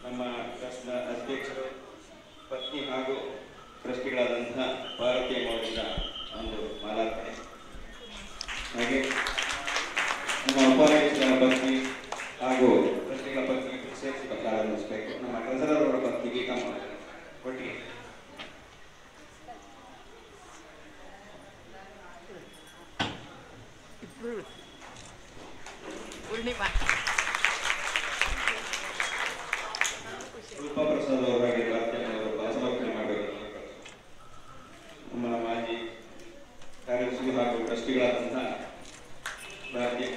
ನಮ್ಮ ಟ್ರಸ್ಟ್ನ ಅಧ್ಯಕ್ಷರು ಪತ್ನಿ ಹಾಗೂ ಟ್ರಸ್ಟಿಗಳಾದಂತಹ ಭಾರತೀಯ ಮೌಲ್ಯದ ಒಂದು ಮಾಲಾರ್ಪಣೆ ಹಾಗೆ ನಮ್ಮ ಉಪಾಧ್ಯಕ್ಷರ ಪತ್ನಿ ಹಾಗೂ ಟ್ರಸ್ಟಿಗಳ ಪತ್ನಿ ಸೇರಿಸಿ ಪ್ರಾರಂಭಿಸಬೇಕು ನಮ್ಮ ಟ್ರೆಸರರ್ ಅವರ ಪತ್ನಿ ಗೀತಾ ಮೌಲ್ಯ ಒಟ್ಟಿಗೆ ಪೂರ್ಣಿಮಾ ರೂಪಾ ಪ್ರಸಾದ್ ಅವರಾಗಿ ಅವರು ಭಾಷಣಾರ್ಪಣೆ ಮಾಡಬೇಕು ನಮ್ಮ ಮಾಜಿ ಕಾರ್ಯದರ್ಶಿ ಹಾಗೂ ಟ್ರಸ್ಟಿಗಳಾದಂತಹ ಭಾರತೀಯ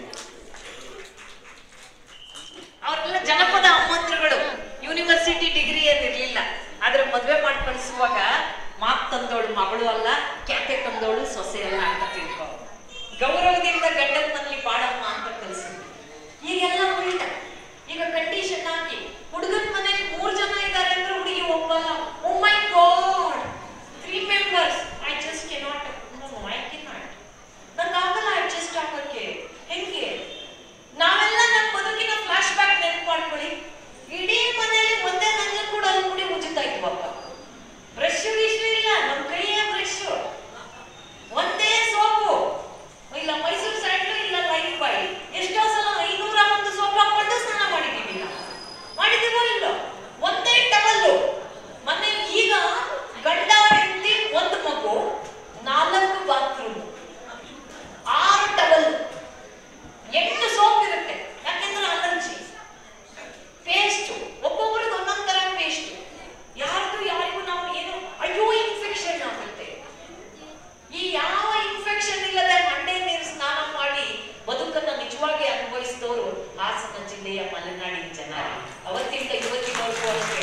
ಅವರೆಲ್ಲ ಜನಪದ ಅಮ್ಮಂದಿರುಗಳು ಯೂನಿವರ್ಸಿಟಿ ಡಿಗ್ರಿ ಏನಿರ್ಲಿಲ್ಲ ಆದ್ರೆ ಮದ್ವೆ ಮಾಡಿ ಕಳಿಸುವಾಗ ಮಾತ್ ತಂದೋಳು ಮಗಳು ಅಲ್ಲ ಕ್ಯಾತೆ ತಂದೋಳು ಸೊಸೆ ಅಲ್ಲ ಅಂತ ತಿಳ್ಕೊ ಗೌರವದಿಂದ ಗಂಡನ ಮನೇಲಿ ಬಾಳಮ್ಮ ಅಂತ ಕಲಿಸಿದ್ರು ಈಗೆಲ್ಲ ಉಲ್ಟ ಈಗ ಕಂಡೀಷನ್ ಹಾಕಿ ಹುಡುಗನ ಮನೇಲಿ ಮೂರ್ ಜನ ಇದ್ದಾರೆ ಅಂದ್ರೆ ಹುಡುಗಿ ಒಪ್ಪಲ್ಲ oh my god three members I just cannot I cannot ನಂಗೆ ಆಗಲ್ಲ ಅಡ್ಜಸ್ಟ್ ಆಗೋಕ್ಕೆ ಹೆಂಗೆ ನಾವೆಲ್ಲ ನಮ್ಮ ಬದುಕಿನ ಫ್ಲಾಶ್ ಬ್ಯಾಕ್ ನೆನಪು ಮಾಡ್ಕೊಳ್ಳಿ ಇಡೀ ಮನೆಯಲ್ಲಿ ಒಂದೇ ನನ್ನ ಕೂಡ ಅಲ್ಲಿ ಮುಡಿ ಉಜ್ಜುತ್ತಾ ಇದ್ವಪ್ಪ ಬ್ರಷ್ ಗಿಶ್ ಇಲ್ಲ ನಮ್ಮ ಕೈಯೇ ಬ್ರಷ್ ಒಂದೇ ಸೋಪು ಇಲ್ಲ ಮೈಸೂರು ಸ್ಯಾಂಡ್ಲು ಇಲ್ಲ ಲೈಫ್ ಬಾಯ್ ಎಷ್ಟೋ ಸಲ ಐನೂರ ಒಂದು ಸೋಪ್ ಹಾಕೊಂಡು ಸ್ನಾನ ಮಾಡಿದೀವಿ ನಾವು ಮಾಡಿದೀವೋ ಇಲ್ಲೋ ಒಂದೇ ಟವಲ್ಲು ಮನೇಲಿ ಈಗ ಗಂಡ ಹೆಂಡತಿ ಒಂದು ಮಗು ನಾಲ್ಕು ಬಾತ್ರೂಮ್ ಆರು ಟವಲ್ ಎಂಟು ಸೋಪ್ ಇರುತ್ತೆ ಯಾಕೆಂದ್ರೆ ಅಲರ್ಜಿ ಪೇಸ್ಟ್ ಒಬ್ಬೊಬ್ರದ್ದು ಒಂದೊಂದ್ ತರ ಪೇಸ್ಟ್ ಯಾರ್ದು ಯಾರಿಗೂ ನಾವು ಏನು ಅಯ್ಯೋ ಇನ್ಫೆಕ್ಷನ್ ಆಗುತ್ತೆ ಈ ಯಾವ ಇನ್ಫೆಕ್ಷನ್ ಇಲ್ಲದೆ ಮಂಡೆ ನೀರು ಸ್ನಾನ ಮಾಡಿ ಬದುಕನ್ನ ನಿಜವಾಗಿ ಅನುಭವಿಸಿದವರು ಹಾಸನ ಜಿಲ್ಲೆಯ ಮಲೆನಾಡಿನ ಜನ ಅವತ್ತಿಂದ ಇವತ್ತಿನವರೆಗೂ ಅಷ್ಟೇ